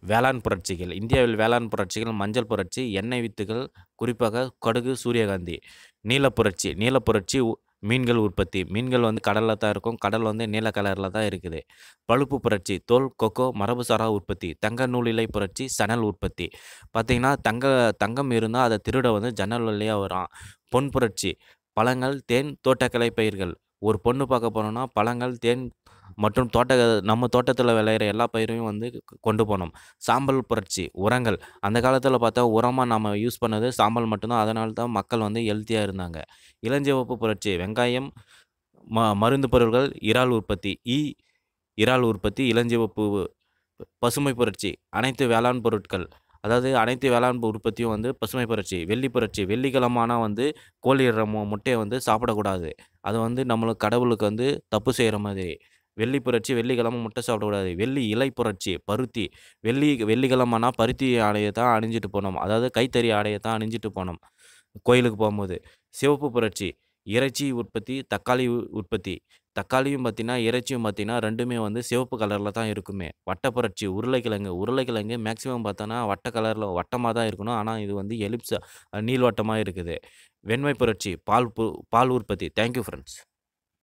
வேளாண் புரட்சிகள் இந்தியாவில் வேளாண் புரட்சிகள் மஞ்சள் புரட்சி எண்ணெய் வித்துகள் குறிப்பாக கடுகு சூரியகாந்தி நீலப் புரட்சி நீலப் புரட்சி உ- மீன்கள் உற்பத்தி மீன்கள் வந்து கடலில் தான் இருக்கும் கடல் வந்து நீல கலரில் தான் இருக்குது பழுப்பு புரட்சி தோல் கொக்கோ மரபுசாரா உற்பத்தி தங்க நூலிலை புரட்சி சணல் உற்பத்தி பார்த்திங்கன்னா தங்க தங்கம் இருந்தால் அதை திருட வந்து ஜன்னல் வழியாக வரும் பொன் புரட்சி பழங்கள் தேன் தோட்டக்கலை பயிர்கள் ஒரு பொண்ணு பார்க்க போனோம்னா பழங்கள் தேன் மற்றும் தோட்ட நம்ம தோட்டத்தில் விளையிற எல்லா பயிரையும் வந்து கொ- கொண்டு போனோம் சாம்பல் புரட்சி உரங்கள் அந்த காலத்தில் பார்த்தா உரமாக நம்ம யூஸ் பண்ணது சாம்பல் மட்டும்தான் அதனால தான் மக்கள் வந்து ஹெல்த்தியாக இருந்தாங்க இளஞ்சிவப்பு புரட்சி வெங்காயம் ம மருந்து பொருட்கள் இறால் உற்பத்தி ஈ இறால் உற்பத்தி இளஞ்சிவப்பு பசுமை புரட்சி அனைத்து வேளாண் பொருட்கள் அதாவது அனைத்து வேளாண் உற்பத்தியும் வந்து பசுமை புரட்சி வெள்ளி புரட்சி வெள்ளிக்கிழமானா வந்து கோழி இடுற மு முட்டையை வந்து சாப்பிடக்கூடாது அது வந்து நம்மளுக்கு கடவுளுக்கு வந்து தப்பு செய்கிற மாதிரி வெள்ளி புரட்சி வெள்ளிக்கிழமை முட்டை சாப்பிடக்கூடாது வெள்ளி இலை புரட்சி பருத்தி வெள்ளி வெள்ளிக்கிழமைனா பருத்தி ஆடையை தான் அணிஞ்சிட்டு போனோம் அதாவது கைத்தறி ஆடையை தான் அணிஞ்சிட்டு போனோம் கோயிலுக்கு போகும்போது சிவப்பு புரட்சி இறைச்சி உற்பத்தி தக்காளி உ- உற்பத்தி தக்காளியும் பார்த்தீங்கன்னா இறைச்சியும் பார்த்தீங்கன்னா ரெண்டுமே வந்து சிவப்பு கலரில் தான் இருக்குமே வட்ட புரட்சி உருளைக்கிழங்கு உருளைக்கிழங்கு மேக்ஸிமம் பார்த்தோன்னா வட்ட கலரில் வட்டமாக தான் இருக்கணும் ஆனால் இது வந்து எலிப்ஸா நீள்வட்டமாக இருக்குது வெண்மை புரட்சி பால் பு பால் உற்பத்தி தேங்க்யூ ஃப்ரெண்ட்ஸ்